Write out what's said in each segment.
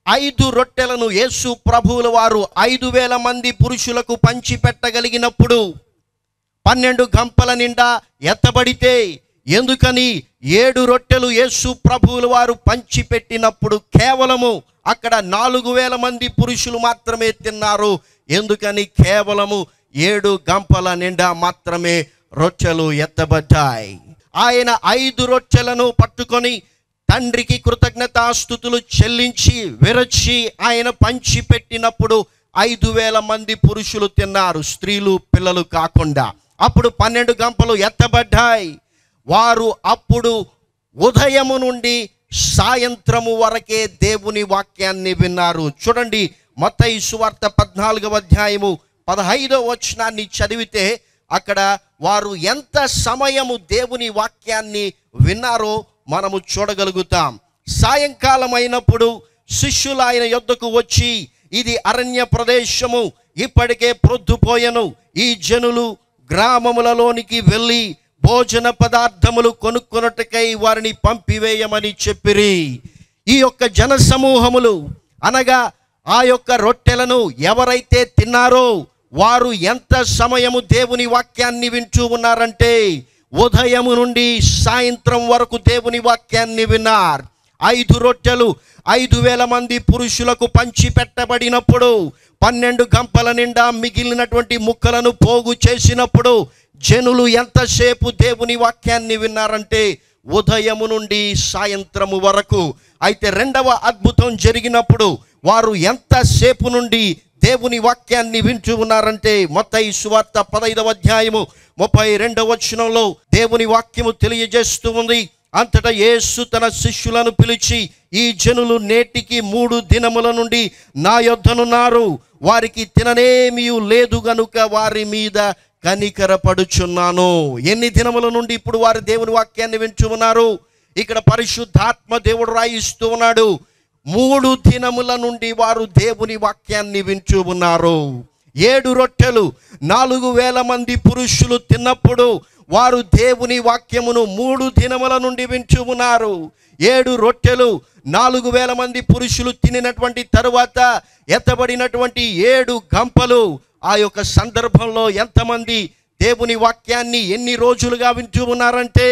ఐదు రొట్టెలను యేసు ప్రభువుల వారు ఐదు వేల మంది పురుషులకు పంచి పెట్టగలిగినప్పుడు పన్నెండు గంపల నిండా ఎత్తబడితే ఎందుకని ఏడు రొట్టెలు యేసు ప్రభువుల వారు పంచిపెట్టినప్పుడు కేవలము అక్కడ నాలుగు వేల మంది పురుషులు మాత్రమే తిన్నారు ఎందుకని కేవలము ఏడు గంపల నిండా మాత్రమే రొట్టెలు ఎత్తబడ్డాయి ఆయన ఐదు రొట్టెలను పట్టుకొని తండ్రికి కృతజ్ఞతాస్థుతులు చెల్లించి విరచి ఆయన పంచి పెట్టినప్పుడు ఐదు వేల మంది పురుషులు తిన్నారు స్త్రీలు పిల్లలు కాకుండా అప్పుడు పన్నెండు గంపలు ఎత్తబడ్డాయి వారు అప్పుడు ఉదయము నుండి సాయంత్రము వరకే దేవుని వాక్యాన్ని విన్నారు చూడండి మత్తయి సువార్త పద్నాలుగవ అధ్యాయము పదహైదవ వచనాన్ని చదివితే అక్కడ వారు ఎంత సమయము దేవుని వాక్యాన్ని విన్నారో మనము చూడగలుగుతాం సాయంకాలం అయినప్పుడు శిష్యులు ఆయన యొద్దకు వచ్చి ఇది అరణ్య ప్రదేశము ఇప్పటికే ప్రొద్దుపోయెను ఈ జనులు గ్రామములలోనికి వెళ్ళి భోజన పదార్థములు కొనుక్కొనుటకై వారిని పంపివేయమని చెప్పిరి ఈ యొక్క జన సమూహములు అనగా ఆ యొక్క రొట్టెలను ఎవరైతే తిన్నారో వారు ఎంత సమయము దేవుని వాక్యాన్ని వింటూ ఉన్నారంటే ఉదయము నుండి సాయంత్రం వరకు దేవుని వాక్యాన్ని విన్నారు ఐదు రొట్టెలు ఐదు వేల మంది పురుషులకు పంచి పెట్టబడినప్పుడు పన్నెండు గంపల నిండా మిగిలినటువంటి ముక్కలను పోగు చేసినప్పుడు జనులు ఎంతసేపు దేవుని వాక్యాన్ని విన్నారంటే ఉదయము నుండి సాయంత్రము వరకు అయితే రెండవ అద్భుతం జరిగినప్పుడు వారు ఎంతసేపు నుండి దేవుని వాక్యాన్ని వింటూ ఉన్నారంటే మొత్తం సువార్త పదైదవ అధ్యాయము ముప్పై రెండవ వచనంలో దేవుని వాక్యము తెలియజేస్తూ ఉంది అంతటా యేసు తన శిష్యులను పిలిచి ఈ జనులు నేటికి మూడు దినముల నుండి నా యొద్దనున్నారు వారికి తిననేమీ లేదు గనుక వారి మీద కనికరపడుచున్నాను ఎన్ని దినముల నుండి ఇప్పుడు వారు దేవుని వాక్యాన్ని వింటూ ఉన్నారు ఇక్కడ పరిశుద్ధాత్మ దేవుడు రాయిస్తూ ఉన్నాడు మూడు దినముల నుండి వారు దేవుని వాక్యాన్ని వింటూ ఉన్నారు ఏడు రొట్టెలు నాలుగు వేల మంది పురుషులు తిన్నప్పుడు వారు దేవుని వాక్యమును మూడు దినముల నుండి వింటూ ఉన్నారు ఏడు రొట్టెలు నాలుగు వేల మంది పురుషులు తినినటువంటి తరువాత ఎత్తబడినటువంటి ఏడు గంపలు ఆ యొక్క సందర్భంలో ఎంతమంది దేవుని వాక్యాన్ని ఎన్ని రోజులుగా వింటూ ఉన్నారంటే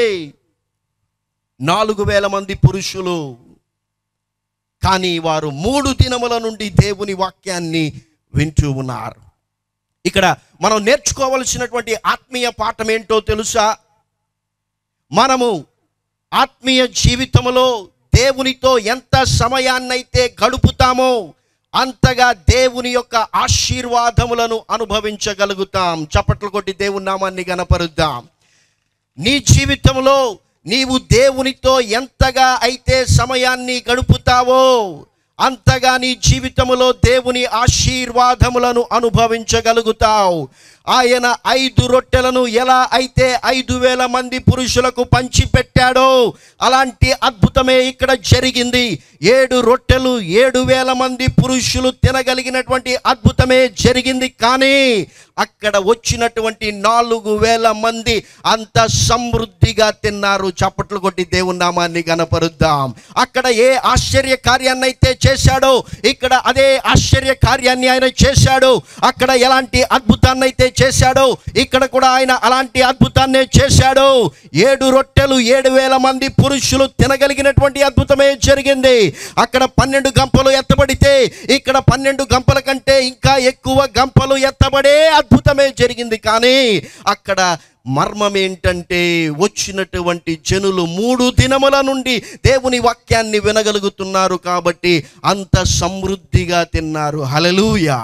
నాలుగు వేల మంది పురుషులు కానీ వారు మూడు దినముల నుండి దేవుని వాక్యాన్ని వింటూ ఉన్నారు ఇక్కడ మనం నేర్చుకోవలసినటువంటి ఆత్మీయ పాఠం ఏంటో తెలుసా మనము ఆత్మీయ జీవితంలో దేవునితో ఎంత సమయాన్నైతే గడుపుతామో అంతగా దేవుని యొక్క ఆశీర్వాదములను అనుభవించగలుగుతాం చప్పట్లు కొట్టి దేవుని నామాన్ని గనపరుద్దాం నీ జీవితంలో నీవు దేవునితో ఎంతగా అయితే సమయాన్ని గడుపుతావో అంతగా నీ జీవితంలో దేవుని ఆశీర్వాదములను అనుభవించగలుగుతావు ఆయన ఐదు రొట్టెలను ఎలా అయితే ఐదు వేల మంది పురుషులకు పంచిపెట్టాడో అలాంటి అద్భుతమే ఇక్కడ జరిగింది ఏడు రొట్టెలు ఏడు వేల మంది పురుషులు తినగలిగినటువంటి అద్భుతమే జరిగింది కానీ అక్కడ వచ్చినటువంటి నాలుగు వేల మంది అంత సమృద్ధిగా తిన్నారు చప్పట్లు కొట్టి దేవుని నామాన్ని గనపరుద్దాం అక్కడ ఏ ఆశ్చర్య కార్యాన్ని అయితే చేశాడో ఇక్కడ అదే ఆశ్చర్య కార్యాన్ని ఆయన చేశాడు అక్కడ ఎలాంటి అద్భుతాన్ని అయితే చేశాడో ఇక్కడ కూడా ఆయన అలాంటి అద్భుతాన్నే చేశాడు ఏడు రొట్టెలు ఏడు వేల మంది పురుషులు తినగలిగినటువంటి అద్భుతమే జరిగింది అక్కడ పన్నెండు గంపలు ఎత్తబడితే ఇక్కడ పన్నెండు గంపల కంటే ఇంకా ఎక్కువ గంపలు ఎత్తబడే అద్భుతమే జరిగింది కానీ అక్కడ మర్మం ఏంటంటే వచ్చినటువంటి జనులు మూడు దినముల నుండి దేవుని వాక్యాన్ని వినగలుగుతున్నారు కాబట్టి అంత సమృద్ధిగా తిన్నారు హలలుయా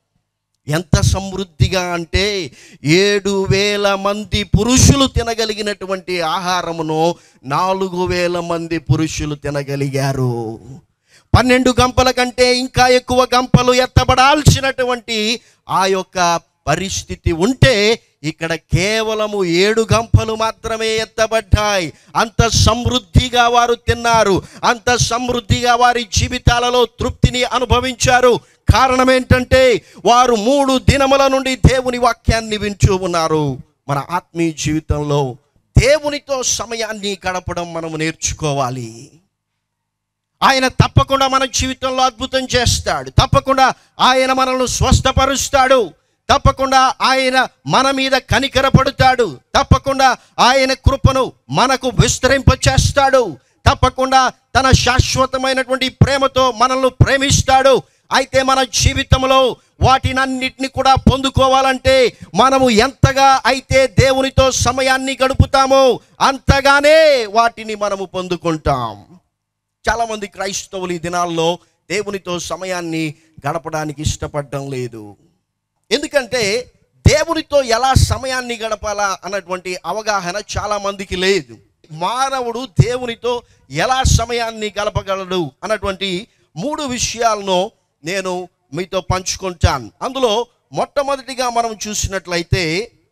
ఎంత సమృద్ధిగా అంటే ఏడు వేల మంది పురుషులు తినగలిగినటువంటి ఆహారమును నాలుగు వేల మంది పురుషులు తినగలిగారు పన్నెండు గంపల కంటే ఇంకా ఎక్కువ గంపలు ఎత్తబడాల్సినటువంటి ఆ యొక్క పరిస్థితి ఉంటే ఇక్కడ కేవలము ఏడు గంపలు మాత్రమే ఎత్తబడ్డాయి అంత సమృద్ధిగా వారు తిన్నారు అంత సమృద్ధిగా వారి జీవితాలలో తృప్తిని అనుభవించారు కారణం ఏంటంటే వారు మూడు దినముల నుండి దేవుని వాక్యాన్ని వింటూ ఉన్నారు మన ఆత్మీయ జీవితంలో దేవునితో సమయాన్ని గడపడం మనము నేర్చుకోవాలి ఆయన తప్పకుండా మన జీవితంలో అద్భుతం చేస్తాడు తప్పకుండా ఆయన మనల్ని స్వస్థపరుస్తాడు తప్పకుండా ఆయన మన మీద కనికరపడతాడు తప్పకుండా ఆయన కృపను మనకు విస్తరింపచేస్తాడు తప్పకుండా తన శాశ్వతమైనటువంటి ప్రేమతో మనల్ని ప్రేమిస్తాడు అయితే మన జీవితంలో వాటినన్నిటిని కూడా పొందుకోవాలంటే మనము ఎంతగా అయితే దేవునితో సమయాన్ని గడుపుతామో అంతగానే వాటిని మనము పొందుకుంటాం చాలామంది క్రైస్తవులు ఈ దినాల్లో దేవునితో సమయాన్ని గడపడానికి ఇష్టపడడం లేదు ఎందుకంటే దేవునితో ఎలా సమయాన్ని గడపాలా అన్నటువంటి అవగాహన చాలా మందికి లేదు మానవుడు దేవునితో ఎలా సమయాన్ని గడపగలడు అన్నటువంటి మూడు విషయాలను నేను మీతో పంచుకుంటాను అందులో మొట్టమొదటిగా మనం చూసినట్లయితే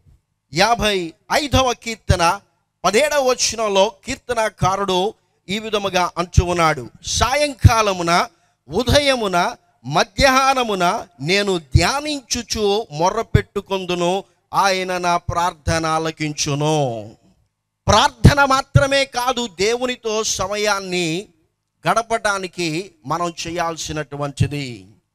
యాభై ఐదవ కీర్తన పదిహేడవ వచనంలో కీర్తనకారుడు ఈ విధముగా అంటూ ఉన్నాడు సాయంకాలమున ఉదయమున మధ్యాహ్నమున నేను ధ్యానించుచు మొర్రపెట్టుకొందును ఆయన నా ప్రార్థన ఆలకించును ప్రార్థన మాత్రమే కాదు దేవునితో సమయాన్ని గడపడానికి మనం చేయాల్సినటువంటిది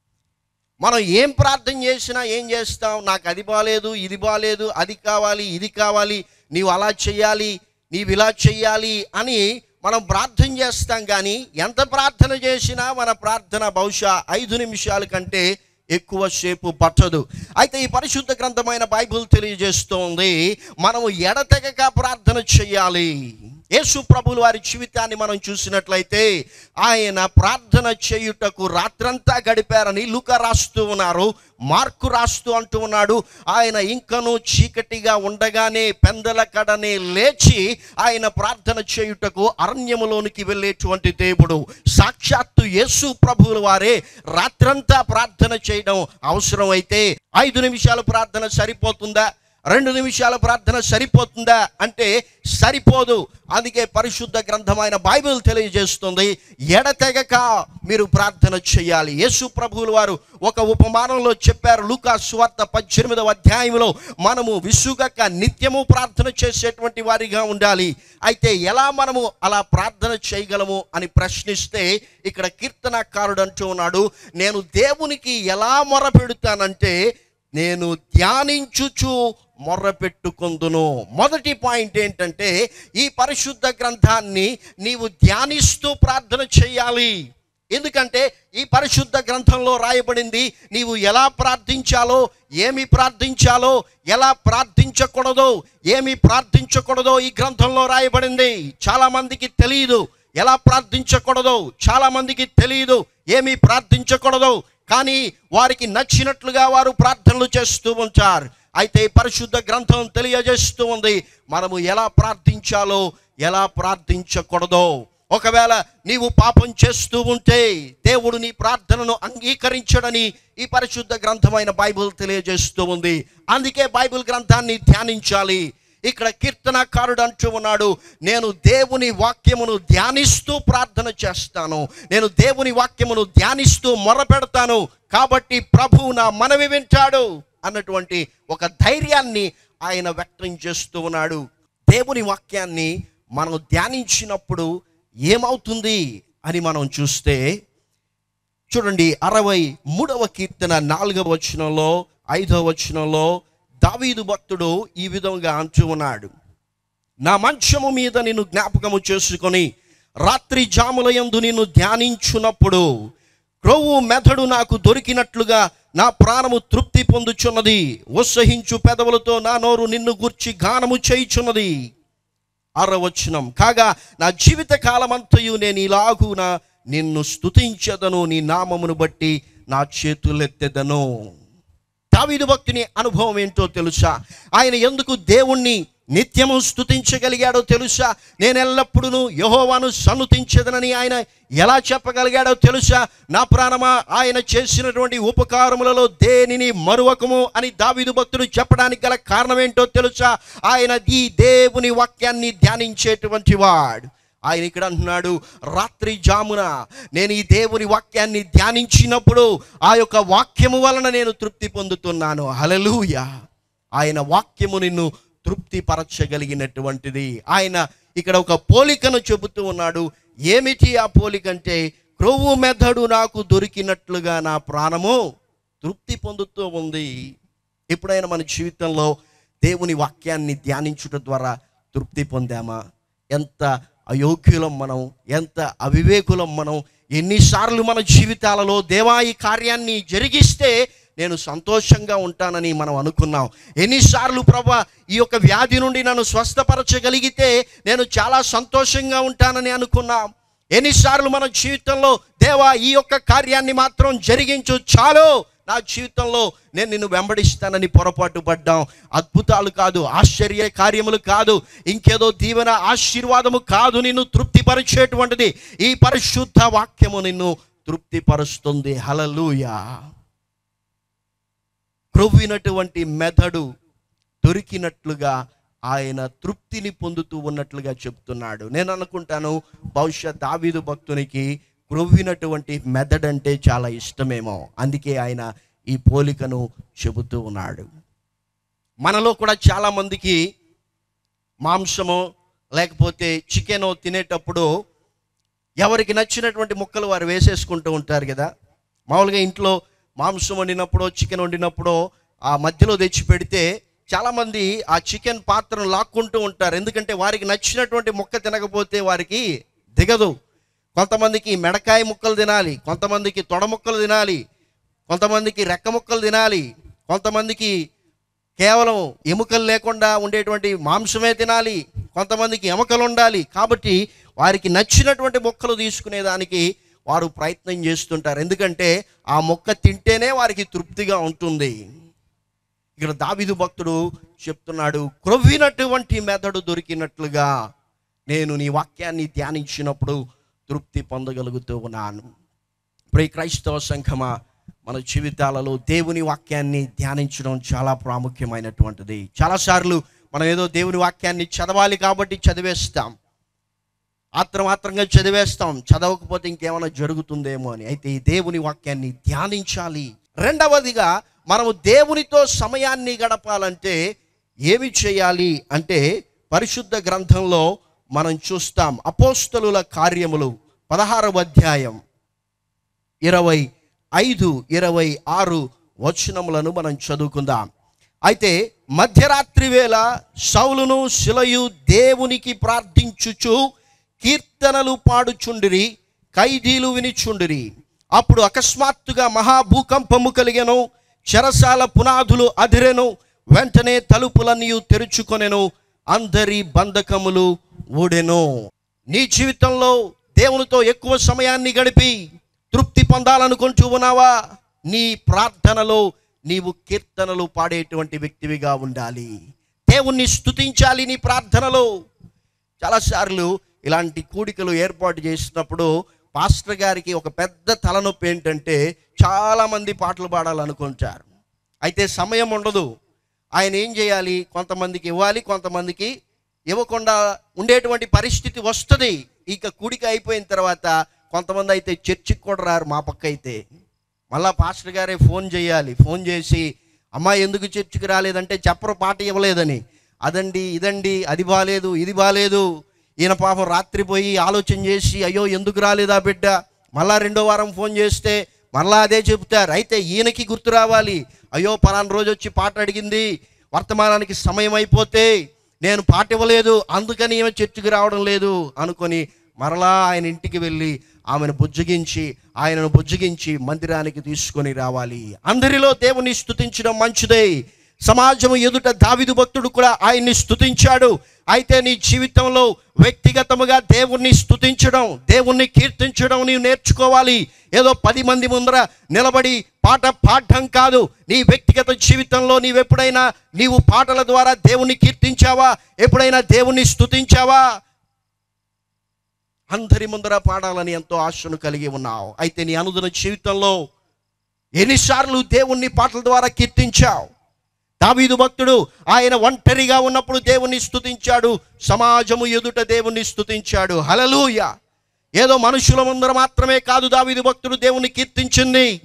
మనం ఏం ప్రార్థన చేసినా ఏం చేస్తాం నాకు అది బాలేదు ఇది బాలేదు అది కావాలి ఇది కావాలి నీవు అలా చెయ్యాలి నీవు ఇలా చెయ్యాలి అని మనం ప్రార్థన చేస్తాం కానీ ఎంత ప్రార్థన చేసినా మన ప్రార్థన బహుశా ఐదు నిమిషాల కంటే ఎక్కువ సేపు పట్టదు అయితే ఈ పరిశుద్ధ గ్రంథమైన బైబిల్ తెలియజేస్తోంది మనము ఎడతెగక ప్రార్థన చేయాలి యేసు ప్రభులు వారి జీవితాన్ని మనం చూసినట్లయితే ఆయన ప్రార్థన చేయుటకు రాత్రంతా గడిపారని లుక రాస్తూ ఉన్నారు మార్కు రాస్తూ అంటూ ఉన్నాడు ఆయన ఇంకనూ చీకటిగా ఉండగానే పెందల కడనే లేచి ఆయన ప్రార్థన చేయుటకు అరణ్యములోనికి వెళ్ళేటువంటి దేవుడు సాక్షాత్తు యేసు ప్రభువుల వారే రాత్రంతా ప్రార్థన చేయడం అవసరమైతే ఐదు నిమిషాల ప్రార్థన సరిపోతుందా రెండు నిమిషాల ప్రార్థన సరిపోతుందా అంటే సరిపోదు అందుకే పరిశుద్ధ గ్రంథమైన బైబిల్ తెలియజేస్తుంది ఎడతెగక మీరు ప్రార్థన చేయాలి యేసు ప్రభువుల వారు ఒక ఉపమానంలో చెప్పారు లూకా స్వార్త పద్దెనిమిదవ అధ్యాయంలో మనము విసుగక నిత్యము ప్రార్థన చేసేటువంటి వారిగా ఉండాలి అయితే ఎలా మనము అలా ప్రార్థన చేయగలము అని ప్రశ్నిస్తే ఇక్కడ కీర్తనకారుడు అంటూ ఉన్నాడు నేను దేవునికి ఎలా మొరపెడుతానంటే నేను ధ్యానించుచు మొర్రపెట్టుకుందును మొదటి పాయింట్ ఏంటంటే ఈ పరిశుద్ధ గ్రంథాన్ని నీవు ధ్యానిస్తూ ప్రార్థన చేయాలి ఎందుకంటే ఈ పరిశుద్ధ గ్రంథంలో రాయబడింది నీవు ఎలా ప్రార్థించాలో ఏమి ప్రార్థించాలో ఎలా ప్రార్థించకూడదో ఏమి ప్రార్థించకూడదో ఈ గ్రంథంలో రాయబడింది చాలా మందికి తెలియదు ఎలా ప్రార్థించకూడదో చాలా మందికి తెలియదు ఏమి ప్రార్థించకూడదో కానీ వారికి నచ్చినట్లుగా వారు ప్రార్థనలు చేస్తూ ఉంటారు అయితే ఈ పరిశుద్ధ గ్రంథం తెలియజేస్తూ ఉంది మనము ఎలా ప్రార్థించాలో ఎలా ప్రార్థించకూడదో ఒకవేళ నీవు పాపం చేస్తూ ఉంటే దేవుడు నీ ప్రార్థనను అంగీకరించడని ఈ పరిశుద్ధ గ్రంథమైన బైబిల్ తెలియజేస్తూ ఉంది అందుకే బైబిల్ గ్రంథాన్ని ధ్యానించాలి ఇక్కడ కీర్తనకారుడు అంటూ ఉన్నాడు నేను దేవుని వాక్యమును ధ్యానిస్తూ ప్రార్థన చేస్తాను నేను దేవుని వాక్యమును ధ్యానిస్తూ మొరపెడతాను కాబట్టి ప్రభువు నా మనవి వింటాడు అన్నటువంటి ఒక ధైర్యాన్ని ఆయన వ్యక్తం చేస్తూ ఉన్నాడు దేవుని వాక్యాన్ని మనం ధ్యానించినప్పుడు ఏమవుతుంది అని మనం చూస్తే చూడండి అరవై మూడవ కీర్తన నాలుగవ వచనంలో ఐదవ వచనంలో దావీదు భక్తుడు ఈ విధంగా అంటూ ఉన్నాడు నా మంచము మీద నిన్ను జ్ఞాపకము చేసుకొని రాత్రి జాములయందు నిన్ను ధ్యానించున్నప్పుడు క్రొవ్వు మెదడు నాకు దొరికినట్లుగా నా ప్రాణము తృప్తి పొందుచున్నది ఉత్సహించు పెదవులతో నా నోరు నిన్ను గూర్చి గానము చేయుచున్నది అరవచనం కాగా నా జీవిత కాలమంతయు నేను ఇలాగున నిన్ను స్తుతించదను నీ నామమును బట్టి నా చేతులెత్తెదను దావీదు భక్తుని అనుభవం ఏంటో తెలుసా ఆయన ఎందుకు దేవుణ్ణి నిత్యము స్తుతించగలిగాడో తెలుసా నేను ఎల్లప్పుడూ యహోవాను సన్నుతించదనని ఆయన ఎలా చెప్పగలిగాడో తెలుసా నా ప్రాణమా ఆయన చేసినటువంటి ఉపకారములలో దేనిని మరువకము అని దావీదు భక్తుడు చెప్పడానికి గల కారణం ఏంటో తెలుసా ఆయన ఈ దేవుని వాక్యాన్ని ధ్యానించేటువంటి వాడు ఆయన ఇక్కడ అంటున్నాడు రాత్రి జామున నేను ఈ దేవుని వాక్యాన్ని ధ్యానించినప్పుడు ఆ యొక్క వాక్యము వలన నేను తృప్తి పొందుతున్నాను హలలుయ ఆయన వాక్యము నిన్ను తృప్తిపరచగలిగినటువంటిది ఆయన ఇక్కడ ఒక పోలికను చెబుతూ ఉన్నాడు ఏమిటి ఆ పోలిక అంటే క్రొవ్వు మెథడు నాకు దొరికినట్లుగా నా ప్రాణము తృప్తి పొందుతూ ఉంది ఎప్పుడైనా మన జీవితంలో దేవుని వాక్యాన్ని ధ్యానించుట ద్వారా తృప్తి పొందామా ఎంత అయోగ్యులం మనం ఎంత అవివేకులం మనం ఎన్నిసార్లు మన జీవితాలలో దేవా ఈ కార్యాన్ని జరిగిస్తే నేను సంతోషంగా ఉంటానని మనం అనుకున్నాం ఎన్నిసార్లు ప్రభా ఈ యొక్క వ్యాధి నుండి నన్ను స్వస్థపరచగలిగితే నేను చాలా సంతోషంగా ఉంటానని అనుకున్నాం ఎన్నిసార్లు మన జీవితంలో దేవా ఈ యొక్క కార్యాన్ని మాత్రం జరిగించు చాలు నా జీవితంలో నేను నిన్ను వెంబడిస్తానని పొరపాటు పడ్డాం అద్భుతాలు కాదు ఆశ్చర్య కార్యములు కాదు ఇంకేదో దీవెన ఆశీర్వాదము కాదు నిన్ను తృప్తిపరిచేటువంటిది ఈ పరిశుద్ధ వాక్యము నిన్ను తృప్తిపరుస్తుంది హలలుయా క్రొవ్వినటువంటి మెదడు దొరికినట్లుగా ఆయన తృప్తిని పొందుతూ ఉన్నట్లుగా చెప్తున్నాడు నేను అనుకుంటాను బహుశా దావీదు భక్తునికి క్రొవ్వినటువంటి మెదడంటే చాలా ఇష్టమేమో అందుకే ఆయన ఈ పోలికను చెబుతూ ఉన్నాడు మనలో కూడా చాలామందికి మాంసము లేకపోతే చికెన్ తినేటప్పుడు ఎవరికి నచ్చినటువంటి ముక్కలు వారు వేసేసుకుంటూ ఉంటారు కదా మామూలుగా ఇంట్లో మాంసం వండినప్పుడు చికెన్ వండినప్పుడు ఆ మధ్యలో తెచ్చి పెడితే చాలామంది ఆ చికెన్ పాత్రను లాక్కుంటూ ఉంటారు ఎందుకంటే వారికి నచ్చినటువంటి ముక్క తినకపోతే వారికి దిగదు కొంతమందికి మెడకాయ ముక్కలు తినాలి కొంతమందికి తొడ ముక్కలు తినాలి కొంతమందికి రెక్క ముక్కలు తినాలి కొంతమందికి కేవలం ఎముకలు లేకుండా ఉండేటువంటి మాంసమే తినాలి కొంతమందికి ఎముకలు ఉండాలి కాబట్టి వారికి నచ్చినటువంటి మొక్కలు తీసుకునేదానికి వారు ప్రయత్నం చేస్తుంటారు ఎందుకంటే ఆ మొక్క తింటేనే వారికి తృప్తిగా ఉంటుంది ఇక్కడ దావిదు భక్తుడు చెప్తున్నాడు క్రొవ్వినటువంటి మెదడు దొరికినట్లుగా నేను నీ వాక్యాన్ని ధ్యానించినప్పుడు తృప్తి పొందగలుగుతూ ఉన్నాను ప్రియ క్రైస్తవ సంఘమా మన జీవితాలలో దేవుని వాక్యాన్ని ధ్యానించడం చాలా ప్రాముఖ్యమైనటువంటిది చాలాసార్లు మనం ఏదో దేవుని వాక్యాన్ని చదవాలి కాబట్టి చదివేస్తాం ఆత్రమాత్రంగా చదివేస్తాం చదవకపోతే ఇంకేమైనా జరుగుతుందేమో అని అయితే ఈ దేవుని వాక్యాన్ని ధ్యానించాలి రెండవదిగా మనము దేవునితో సమయాన్ని గడపాలంటే ఏమి చేయాలి అంటే పరిశుద్ధ గ్రంథంలో మనం చూస్తాం అపోస్తలుల కార్యములు పదహారవ అధ్యాయం ఇరవై ఐదు ఇరవై ఆరు వచనములను మనం చదువుకుందాం అయితే మధ్యరాత్రి వేళ సౌలును శిలయు దేవునికి ప్రార్థించుచు కీర్తనలు పాడుచుండిరి ఖైదీలు వినిచుండిరి అప్పుడు అకస్మాత్తుగా మహాభూకంపము కలిగెను చెరసాల పునాదులు అదిరెను వెంటనే తలుపులన్నీ తెరుచుకొనెను అందరి బంధకములు ఊడెను నీ జీవితంలో దేవునితో ఎక్కువ సమయాన్ని గడిపి తృప్తి పొందాలనుకుంటూ ఉన్నావా నీ ప్రార్థనలో నీవు కీర్తనలు పాడేటువంటి వ్యక్తివిగా ఉండాలి దేవుణ్ణి స్తుతించాలి నీ ప్రార్థనలో చాలాసార్లు ఇలాంటి కూడికలు ఏర్పాటు చేసినప్పుడు పాస్టర్ గారికి ఒక పెద్ద తలనొప్పి ఏంటంటే చాలామంది పాటలు పాడాలనుకుంటారు అయితే సమయం ఉండదు ఆయన ఏం చేయాలి కొంతమందికి ఇవ్వాలి కొంతమందికి ఇవ్వకుండా ఉండేటువంటి పరిస్థితి వస్తుంది ఇక కూడిక అయిపోయిన తర్వాత కొంతమంది అయితే చర్చికి కూడా రారు మా పక్క అయితే మళ్ళా పాస్టర్ గారే ఫోన్ చేయాలి ఫోన్ చేసి అమ్మా ఎందుకు చర్చికి రాలేదంటే చెప్పరు పాట ఇవ్వలేదని అదండి ఇదండి అది బాలేదు ఇది బాలేదు ఈయన పాపం రాత్రి పోయి ఆలోచన చేసి అయ్యో ఎందుకు రాలేదా బిడ్డ మళ్ళా రెండో వారం ఫోన్ చేస్తే మళ్ళా అదే చెబుతారు అయితే ఈయనకి గుర్తు రావాలి అయ్యో పలానా రోజు వచ్చి పాట అడిగింది వర్తమానానికి సమయం అయిపోతే నేను పాట ఇవ్వలేదు అందుకని ఈమె చర్చికి రావడం లేదు అనుకొని మరలా ఆయన ఇంటికి వెళ్ళి ఆమెను బుజ్జగించి ఆయనను బుజ్జగించి మందిరానికి తీసుకొని రావాలి అందరిలో దేవుని స్తుతించడం మంచిదే సమాజం ఎదుట దావిదు భక్తుడు కూడా ఆయన్ని స్తుతించాడు అయితే నీ జీవితంలో వ్యక్తిగతముగా దేవుణ్ణి స్తుతించడం దేవుణ్ణి కీర్తించడం నీవు నేర్చుకోవాలి ఏదో పది మంది ముందర నిలబడి పాట పాడటం కాదు నీ వ్యక్తిగత జీవితంలో నీవు ఎప్పుడైనా నీవు పాటల ద్వారా దేవుణ్ణి కీర్తించావా ఎప్పుడైనా దేవుణ్ణి స్తుతించావా అందరి ముందర పాడాలని ఎంతో ఆశను కలిగి ఉన్నావు అయితే నీ అనుదిన జీవితంలో ఎన్నిసార్లు దేవుణ్ణి పాటల ద్వారా కీర్తించావు దావీదు భక్తుడు ఆయన ఒంటరిగా ఉన్నప్పుడు దేవుణ్ణి స్తుతించాడు సమాజము ఎదుట దేవుణ్ణి స్తుతించాడు హలలుయ ఏదో మనుషుల ముందర మాత్రమే కాదు దావీదు భక్తుడు దేవుణ్ణి కీర్తించింది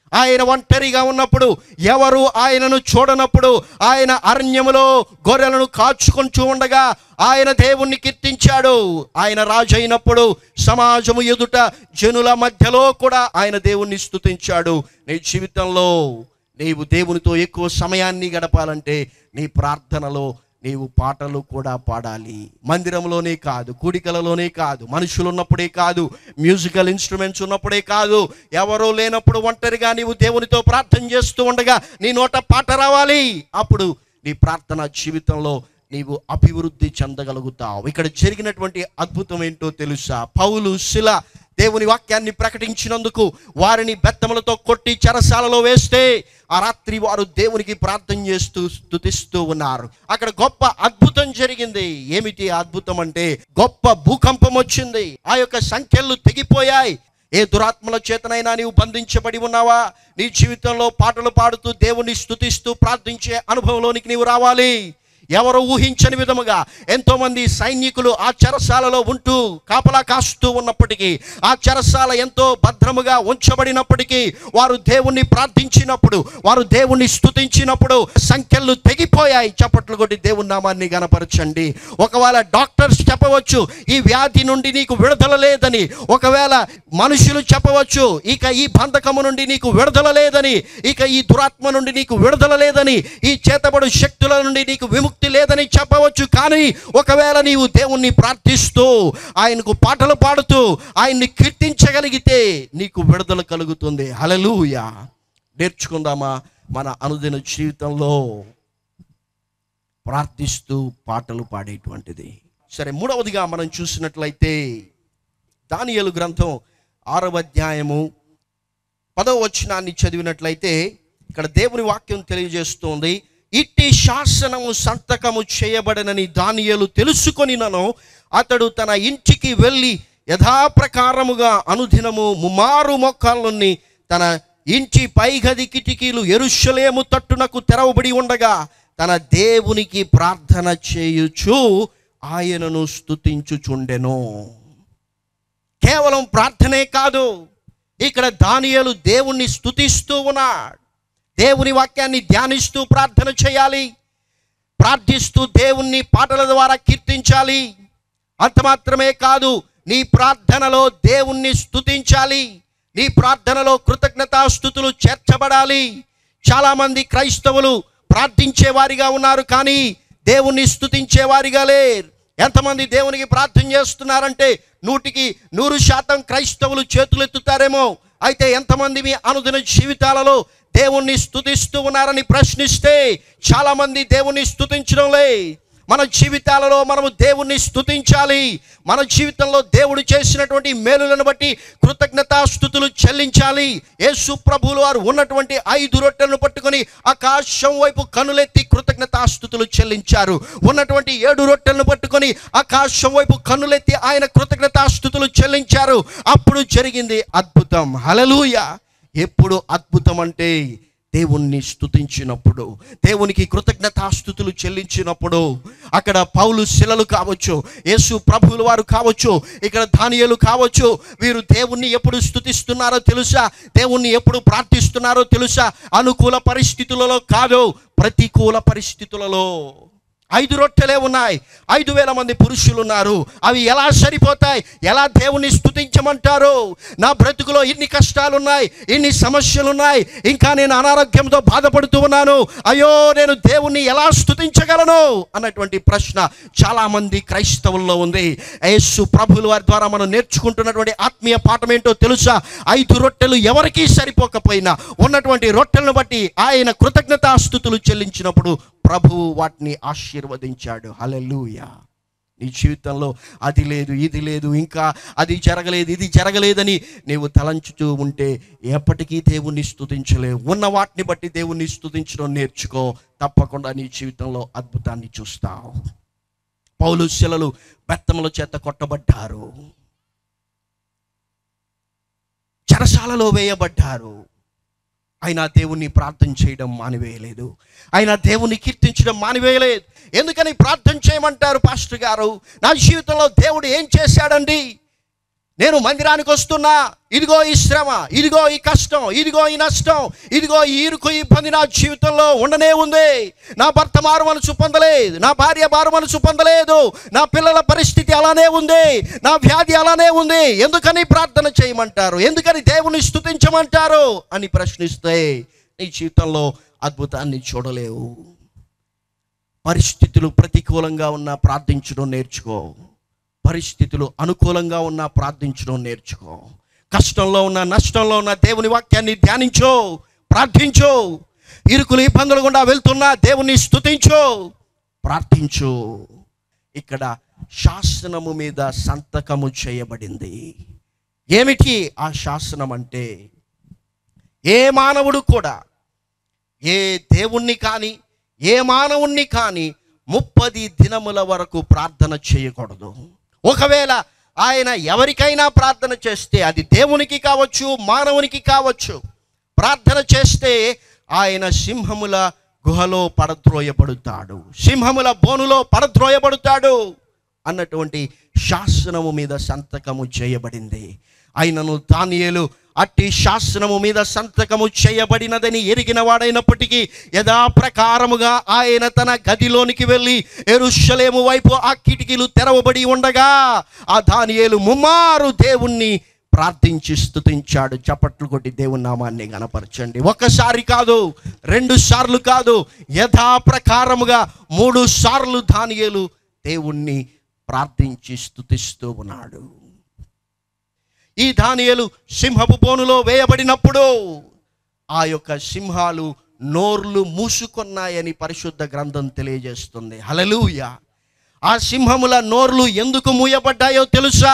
ఆయన ఒంటరిగా ఉన్నప్పుడు ఎవరు ఆయనను చూడనప్పుడు ఆయన అరణ్యములో గొర్రెలను కాచుకొని ఉండగా ఆయన దేవుణ్ణి కీర్తించాడు ఆయన రాజు అయినప్పుడు సమాజము ఎదుట జనుల మధ్యలో కూడా ఆయన దేవుణ్ణి స్తుతించాడు నీ జీవితంలో నీవు దేవునితో ఎక్కువ సమయాన్ని గడపాలంటే నీ ప్రార్థనలో నీవు పాటలు కూడా పాడాలి మందిరంలోనే కాదు కూడికలలోనే కాదు మనుషులు ఉన్నప్పుడే కాదు మ్యూజికల్ ఇన్స్ట్రుమెంట్స్ ఉన్నప్పుడే కాదు ఎవరో లేనప్పుడు ఒంటరిగా నీవు దేవునితో ప్రార్థన చేస్తూ ఉండగా నీ నోట పాట రావాలి అప్పుడు నీ ప్రార్థన జీవితంలో నీవు అభివృద్ధి చెందగలుగుతావు ఇక్కడ జరిగినటువంటి అద్భుతం ఏంటో తెలుసా పౌలు శిల దేవుని వాక్యాన్ని ప్రకటించినందుకు వారిని బెత్తములతో కొట్టి చెరసాలలో వేస్తే ఆ రాత్రి వారు దేవునికి ప్రార్థన చేస్తూ స్తుతిస్తూ ఉన్నారు అక్కడ గొప్ప అద్భుతం జరిగింది ఏమిటి ఆ అద్భుతం అంటే గొప్ప భూకంపం వచ్చింది ఆ యొక్క సంఖ్యలు తెగిపోయాయి ఏ దురాత్మల చేతనైనా నీవు బంధించబడి ఉన్నావా నీ జీవితంలో పాటలు పాడుతూ దేవుని స్తుతిస్తూ ప్రార్థించే అనుభవంలోనికి నీవు రావాలి ఎవరు ఊహించని విధముగా ఎంతో మంది సైనికులు ఆ చెరసాలలో ఉంటూ కాపలా కాస్తూ ఉన్నప్పటికీ ఆ చెరసాల ఎంతో భద్రముగా ఉంచబడినప్పటికీ వారు దేవుణ్ణి ప్రార్థించినప్పుడు వారు దేవుణ్ణి స్తుతించినప్పుడు సంఖ్యలు తెగిపోయాయి చప్పట్లు కొట్టి దేవుని నామాన్ని గనపరచండి ఒకవేళ డాక్టర్స్ చెప్పవచ్చు ఈ వ్యాధి నుండి నీకు విడుదల లేదని ఒకవేళ మనుషులు చెప్పవచ్చు ఇక ఈ బంధకము నుండి నీకు విడుదల లేదని ఇక ఈ దురాత్మ నుండి నీకు విడుదల లేదని ఈ చేతబడు శక్తుల నుండి నీకు విముక్తి లేదని చెప్పవచ్చు కానీ ఒకవేళ నీవు దేవుణ్ణి ప్రార్థిస్తూ ఆయనకు పాటలు పాడుతూ ఆయన్ని కీర్తించగలిగితే నీకు విడుదల కలుగుతుంది హలలుయ నేర్చుకుందామా మన అనుదిన జీవితంలో ప్రార్థిస్తూ పాటలు పాడేటువంటిది సరే మూడవదిగా మనం చూసినట్లయితే దానియలు గ్రంథం ఆరవ అధ్యాయము పదవ వచనాన్ని చదివినట్లయితే ఇక్కడ దేవుని వాక్యం తెలియజేస్తోంది ఇట్టి శాసనము సంతకము చేయబడనని దానియలు తెలుసుకొనినను అతడు తన ఇంటికి వెళ్ళి యథాప్రకారముగా అనుదినము ముమారు మొక్కల్ని తన ఇంటి పైగది కిటికీలు ఎరుషలేము తట్టునకు తెరవబడి ఉండగా తన దేవునికి ప్రార్థన చేయుచు ఆయనను స్తుతించుచుండెను కేవలం ప్రార్థనే కాదు ఇక్కడ దానియేలు దేవుణ్ణి స్తుతిస్తూ ఉన్నాడు దేవుని వాక్యాన్ని ధ్యానిస్తూ ప్రార్థన చేయాలి ప్రార్థిస్తూ దేవుణ్ణి పాటల ద్వారా కీర్తించాలి అంత మాత్రమే కాదు నీ ప్రార్థనలో దేవుణ్ణి స్తుతించాలి నీ ప్రార్థనలో కృతజ్ఞతాస్థుతులు చేర్చబడాలి చాలామంది క్రైస్తవులు ప్రార్థించే వారిగా ఉన్నారు కానీ దేవుణ్ణి స్తుతించే వారిగా లేరు ఎంతమంది దేవునికి ప్రార్థన చేస్తున్నారంటే నూటికి నూరు శాతం క్రైస్తవులు చేతులెత్తుతారేమో అయితే ఎంతమంది మీ అనుదిన జీవితాలలో దేవుణ్ణి స్తుతిస్తూ ఉన్నారని ప్రశ్నిస్తే చాలామంది దేవుణ్ణి స్తుతించడం లే మన జీవితాలలో మనము దేవుణ్ణి స్తుతించాలి మన జీవితంలో దేవుడు చేసినటువంటి మేలులను బట్టి కృతజ్ఞతాస్థుతులు చెల్లించాలి యేసు ప్రభువులు వారు ఉన్నటువంటి ఐదు రొట్టెలను పట్టుకొని ఆకాశం వైపు కనులెత్తి కృతజ్ఞతాస్థుతులు చెల్లించారు ఉన్నటువంటి ఏడు రొట్టెలను పట్టుకొని ఆకాశం వైపు కన్నులెత్తి ఆయన కృతజ్ఞతాస్థుతులు చెల్లించారు అప్పుడు జరిగింది అద్భుతం హలలుయ ఎప్పుడు అద్భుతం అంటే దేవుణ్ణి స్తుతించినప్పుడు దేవునికి కృతజ్ఞతాస్థుతులు చెల్లించినప్పుడు అక్కడ పౌలు శిలలు కావచ్చు యేసు ప్రభువుల వారు కావచ్చు ఇక్కడ ధాన్యాలు కావచ్చు వీరు దేవుణ్ణి ఎప్పుడు స్తుతిస్తున్నారో తెలుసా దేవుణ్ణి ఎప్పుడు ప్రార్థిస్తున్నారో తెలుసా అనుకూల పరిస్థితులలో కాదు ప్రతికూల పరిస్థితులలో ఐదు రొట్టెలే ఉన్నాయి ఐదు వేల మంది పురుషులు ఉన్నారు అవి ఎలా సరిపోతాయి ఎలా దేవుణ్ణి స్తుతించమంటారు నా బ్రతుకులో ఇన్ని కష్టాలు ఉన్నాయి ఇన్ని సమస్యలు ఉన్నాయి ఇంకా నేను అనారోగ్యంతో బాధపడుతూ ఉన్నాను అయ్యో నేను దేవుణ్ణి ఎలా స్తుతించగలను అన్నటువంటి ప్రశ్న చాలామంది క్రైస్తవుల్లో ఉంది యేసు ప్రభుల వారి ద్వారా మనం నేర్చుకుంటున్నటువంటి ఆత్మీయ పాఠం ఏంటో తెలుసా ఐదు రొట్టెలు ఎవరికీ సరిపోకపోయినా ఉన్నటువంటి రొట్టెలను బట్టి ఆయన కృతజ్ఞతాస్థుతులు చెల్లించినప్పుడు ప్రభువు వాటిని ఆశీర్వదించాడు హల్లెలూయా నీ జీవితంలో అది లేదు ఇది లేదు ఇంకా అది జరగలేదు ఇది జరగలేదని నీవు తలంచుతూ ఉంటే ఎప్పటికీ దేవుణ్ణి స్తుతించలేవు ఉన్న వాటిని బట్టి దేవుణ్ణి స్తుతించడం నేర్చుకో తప్పకుండా నీ జీవితంలో అద్భుతాన్ని చూస్తావు పౌలు శిలలు బెత్తముల చేత కొట్టబడ్డారు చెరసాలలో వేయబడ్డారు ఆయన దేవుణ్ణి ప్రార్థన చేయడం మానివేయలేదు ఆయన దేవుణ్ణి కీర్తించడం మానివేయలేదు ఎందుకని ప్రార్థన చేయమంటారు పాస్టర్ గారు నా జీవితంలో దేవుడు ఏం చేశాడండి నేను మందిరానికి వస్తున్నా ఇదిగో ఈ శ్రమ ఇదిగో ఈ కష్టం ఇదిగో ఈ నష్టం ఇదిగో ఈ ఇరుకు ఈ ఇబ్బంది నా జీవితంలో ఉండనే ఉంది నా భర్త మారు మనసు పొందలేదు నా భార్య మారు మనసు పొందలేదు నా పిల్లల పరిస్థితి అలానే ఉంది నా వ్యాధి అలానే ఉంది ఎందుకని ప్రార్థన చేయమంటారు ఎందుకని దేవుని స్తుతించమంటారు అని ప్రశ్నిస్తే నీ జీవితంలో అద్భుతాన్ని చూడలేవు పరిస్థితులు ప్రతికూలంగా ఉన్నా ప్రార్థించడం నేర్చుకో పరిస్థితులు అనుకూలంగా ఉన్నా ప్రార్థించడం నేర్చుకో కష్టంలో ఉన్న నష్టంలో ఉన్న దేవుని వాక్యాన్ని ధ్యానించో ప్రార్థించు ఇరుకులు ఇబ్బందులు గుండా వెళ్తున్నా దేవుని స్తుతించు ప్రార్థించు ఇక్కడ శాసనము మీద సంతకము చేయబడింది ఏమిటి ఆ శాసనం అంటే ఏ మానవుడు కూడా ఏ దేవుణ్ణి కానీ ఏ మానవుణ్ణి కానీ ముప్పది దినముల వరకు ప్రార్థన చేయకూడదు ఒకవేళ ఆయన ఎవరికైనా ప్రార్థన చేస్తే అది దేవునికి కావచ్చు మానవునికి కావచ్చు ప్రార్థన చేస్తే ఆయన సింహముల గుహలో పడద్రోయబడుతాడు సింహముల బోనులో పడద్రోయబడుతాడు అన్నటువంటి శాసనము మీద సంతకము చేయబడింది అయినను దానియేలు అట్టి శాసనము మీద సంతకము చేయబడినదని ఎరిగిన వాడైనప్పటికీ యథాప్రకారముగా ఆయన తన గదిలోనికి వెళ్ళి ఎరుషలేము వైపు ఆ కిటికీలు తెరవబడి ఉండగా ఆ దానియేలు ముమ్మారు దేవుణ్ణి ప్రార్థించి స్తుతించాడు చప్పట్లు కొట్టి దేవుని నామాన్ని గనపరచండి ఒక్కసారి కాదు రెండు సార్లు కాదు యథాప్రకారముగా మూడు సార్లు దానియేలు దేవుణ్ణి ప్రార్థించి స్తుతిస్తూ ఉన్నాడు ఈ దానియలు సింహపు బోనులో వేయబడినప్పుడు ఆ యొక్క సింహాలు నోర్లు మూసుకున్నాయని పరిశుద్ధ గ్రంథం తెలియజేస్తుంది హలలుయ ఆ సింహముల నోర్లు ఎందుకు మూయబడ్డాయో తెలుసా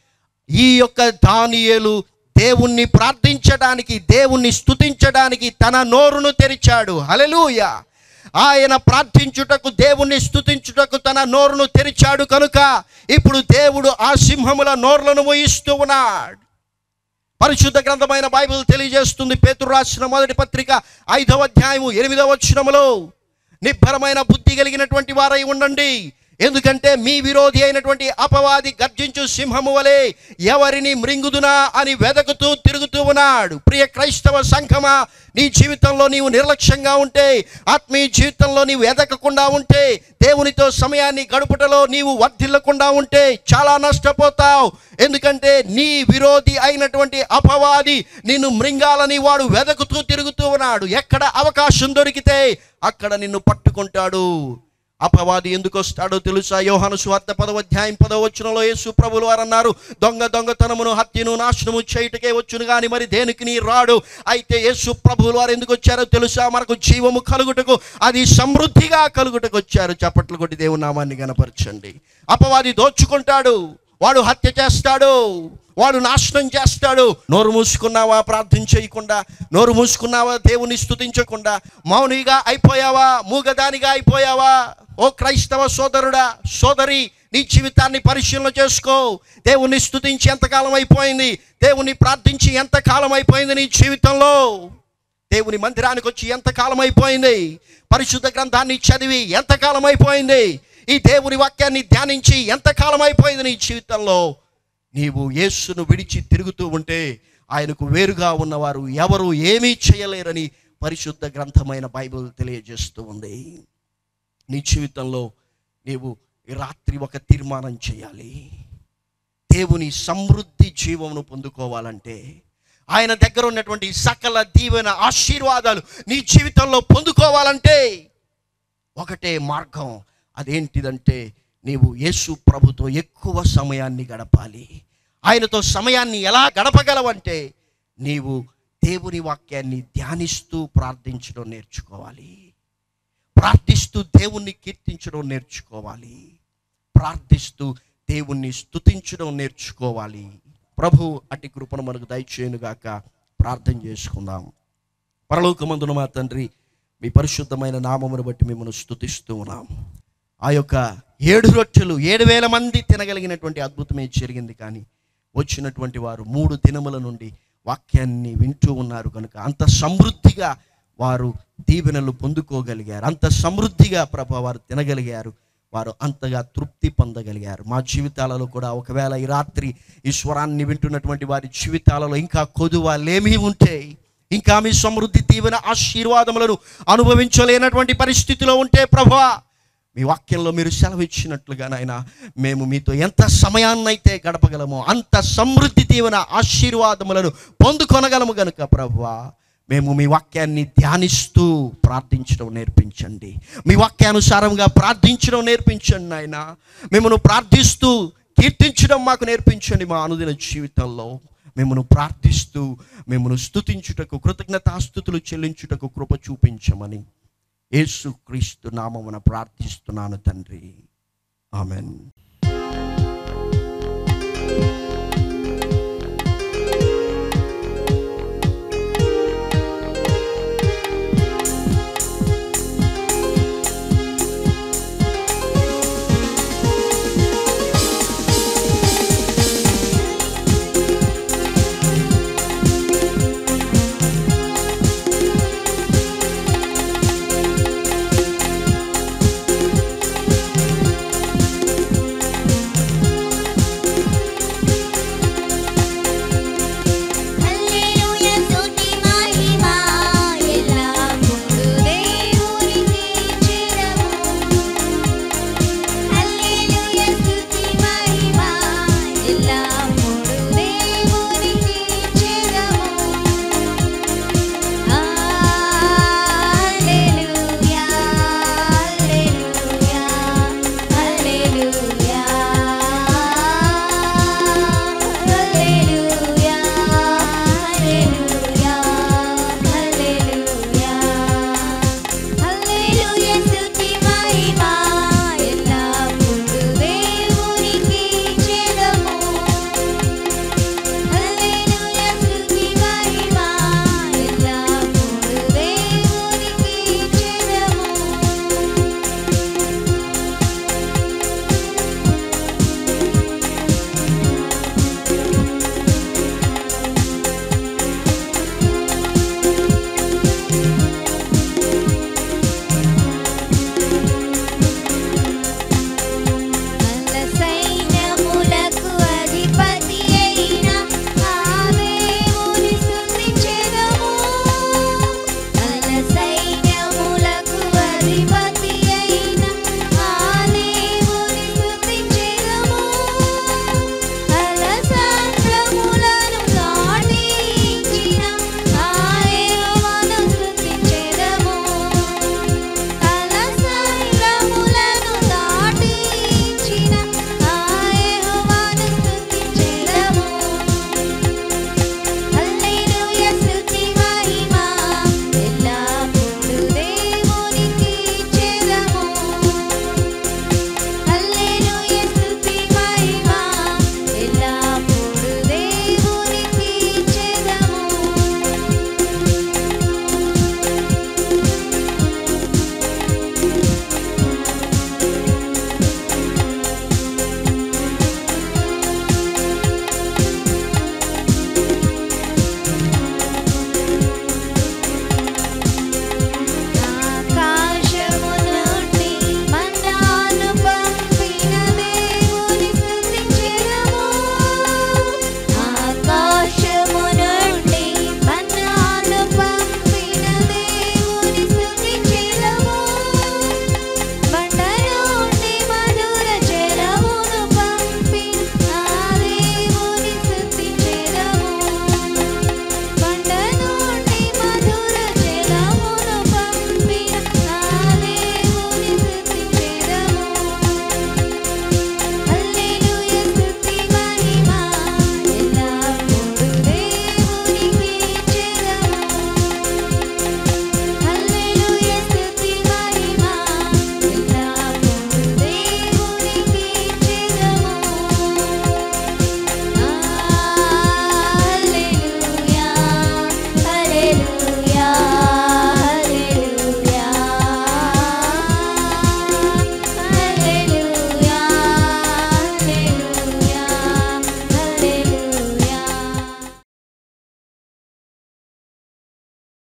ఈ యొక్క దానియేలు దేవుణ్ణి ప్రార్థించడానికి దేవుణ్ణి స్తుతించడానికి తన నోరును తెరిచాడు హలలుయ ఆయన ప్రార్థించుటకు దేవుణ్ణి స్తుతించుటకు తన నోరును తెరిచాడు కనుక ఇప్పుడు దేవుడు ఆ సింహముల నోర్లను మూయిస్తూ ఉన్నాడు పరిశుద్ధ గ్రంథమైన బైబిల్ తెలియజేస్తుంది పేతురు రాసిన మొదటి పత్రిక ఐదవ అధ్యాయము ఎనిమిదవ వచనములో నిబ్బరమైన బుద్ధి కలిగినటువంటి వారై ఉండండి ఎందుకంటే మీ విరోధి అయినటువంటి అపవాది గర్జించు సింహము వలె ఎవరిని మృంగుదునా అని వెదకుతూ తిరుగుతూ ఉన్నాడు ప్రియ క్రైస్తవ సంఘమా నీ జీవితంలో నీవు నిర్లక్ష్యంగా ఉంటే ఆత్మీయ జీవితంలో నీవు ఎదగకుండా ఉంటే దేవునితో సమయాన్ని గడుపుటలో నీవు వర్ధిల్లకుండా ఉంటే చాలా నష్టపోతావు ఎందుకంటే నీ విరోధి అయినటువంటి అపవాది నిన్ను మృంగాలని వాడు వెదకుతూ తిరుగుతూ ఉన్నాడు ఎక్కడ అవకాశం దొరికితే అక్కడ నిన్ను పట్టుకుంటాడు అపవాది ఎందుకు వస్తాడో తెలుసా యోహాను స్వార్థ పదవ అధ్యాయం పదవ వచనంలో యేసు ప్రభులు వారు అన్నారు దొంగ దొంగతనమును హత్యను నాశనము చేయుటకే వచ్చును కానీ మరి దేనికి నీ రాడు అయితే యేసు ప్రభువులు వారు ఎందుకు వచ్చారో తెలుసా మనకు జీవము కలుగుటకు అది సమృద్ధిగా కలుగుటకు వచ్చారు చప్పట్లు కొట్టి దేవుని నామాన్ని గనపరచండి అపవాది దోచుకుంటాడు వాడు హత్య చేస్తాడు వాడు నాశనం చేస్తాడు నోరు మూసుకున్నావా ప్రార్థన చేయకుండా నోరు మూసుకున్నావా దేవుని స్తుతించకుండా మౌనిగా అయిపోయావా మూగదానిగా అయిపోయావా ఓ క్రైస్తవ సోదరుడా సోదరి నీ జీవితాన్ని పరిశీలన చేసుకో దేవుని స్తుతించి ఎంతకాలం అయిపోయింది దేవుని ప్రార్థించి ఎంతకాలం అయిపోయింది నీ జీవితంలో దేవుని మందిరానికి వచ్చి ఎంతకాలం అయిపోయింది పరిశుద్ధ గ్రంథాన్ని చదివి ఎంతకాలం అయిపోయింది ఈ దేవుని వాక్యాన్ని ధ్యానించి ఎంతకాలం అయిపోయింది నీ జీవితంలో నీవు యేసును విడిచి తిరుగుతూ ఉంటే ఆయనకు వేరుగా ఉన్నవారు ఎవరు ఏమీ చేయలేరని పరిశుద్ధ గ్రంథమైన బైబిల్ తెలియజేస్తూ ఉంది నీ జీవితంలో నీవు ఈ రాత్రి ఒక తీర్మానం చేయాలి దేవుని సమృద్ధి జీవమును పొందుకోవాలంటే ఆయన దగ్గర ఉన్నటువంటి సకల దీవెన ఆశీర్వాదాలు నీ జీవితంలో పొందుకోవాలంటే ఒకటే మార్గం అదేంటిదంటే నీవు యేసు ప్రభుతో ఎక్కువ సమయాన్ని గడపాలి ఆయనతో సమయాన్ని ఎలా గడపగలవంటే నీవు దేవుని వాక్యాన్ని ధ్యానిస్తూ ప్రార్థించడం నేర్చుకోవాలి ప్రార్థిస్తూ దేవుణ్ణి కీర్తించడం నేర్చుకోవాలి ప్రార్థిస్తూ దేవుణ్ణి స్తుతించడం నేర్చుకోవాలి ప్రభు అట్టి కృపను మనకు దయచేయునుగాక ప్రార్థన చేసుకుందాం పరలోకమందున మా తండ్రి మీ పరిశుద్ధమైన నామమును బట్టి మిమ్మల్ని స్తుతిస్తూ ఉన్నాం ఆ యొక్క ఏడు రొట్టెలు ఏడు వేల మంది తినగలిగినటువంటి అద్భుతమే జరిగింది కానీ వచ్చినటువంటి వారు మూడు దినముల నుండి వాక్యాన్ని వింటూ ఉన్నారు కనుక అంత సమృద్ధిగా వారు దీవెనలు పొందుకోగలిగారు అంత సమృద్ధిగా ప్రభ వారు తినగలిగారు వారు అంతగా తృప్తి పొందగలిగారు మా జీవితాలలో కూడా ఒకవేళ ఈ రాత్రి ఈ స్వరాన్ని వింటున్నటువంటి వారి జీవితాలలో ఇంకా కొదువలేమీ ఉంటే ఇంకా మీ సమృద్ధి దీవెన ఆశీర్వాదములను అనుభవించలేనటువంటి పరిస్థితిలో ఉంటే ప్రభా మీ వాక్యంలో మీరు సెలవిచ్చినట్లుగా నాయన మేము మీతో ఎంత సమయాన్నైతే గడపగలమో అంత సమృద్ధి దీవెన ఆశీర్వాదములను పొందుకొనగలము గనుక ప్రభువా మేము మీ వాక్యాన్ని ధ్యానిస్తూ ప్రార్థించడం నేర్పించండి మీ వాక్యానుసారంగా ప్రార్థించడం నేర్పించండి నాయన మిమ్మల్ని ప్రార్థిస్తూ కీర్తించడం మాకు నేర్పించండి మా అనుదిన జీవితంలో మిమ్మల్ని ప్రార్థిస్తూ మిమ్మల్ని స్తుతించుటకు కృతజ్ఞతాస్థుతులు చెల్లించుటకు కృప చూపించమని యేసు క్రీస్తు నామమున ప్రార్థిస్తున్నాను తండ్రి ఆమెన్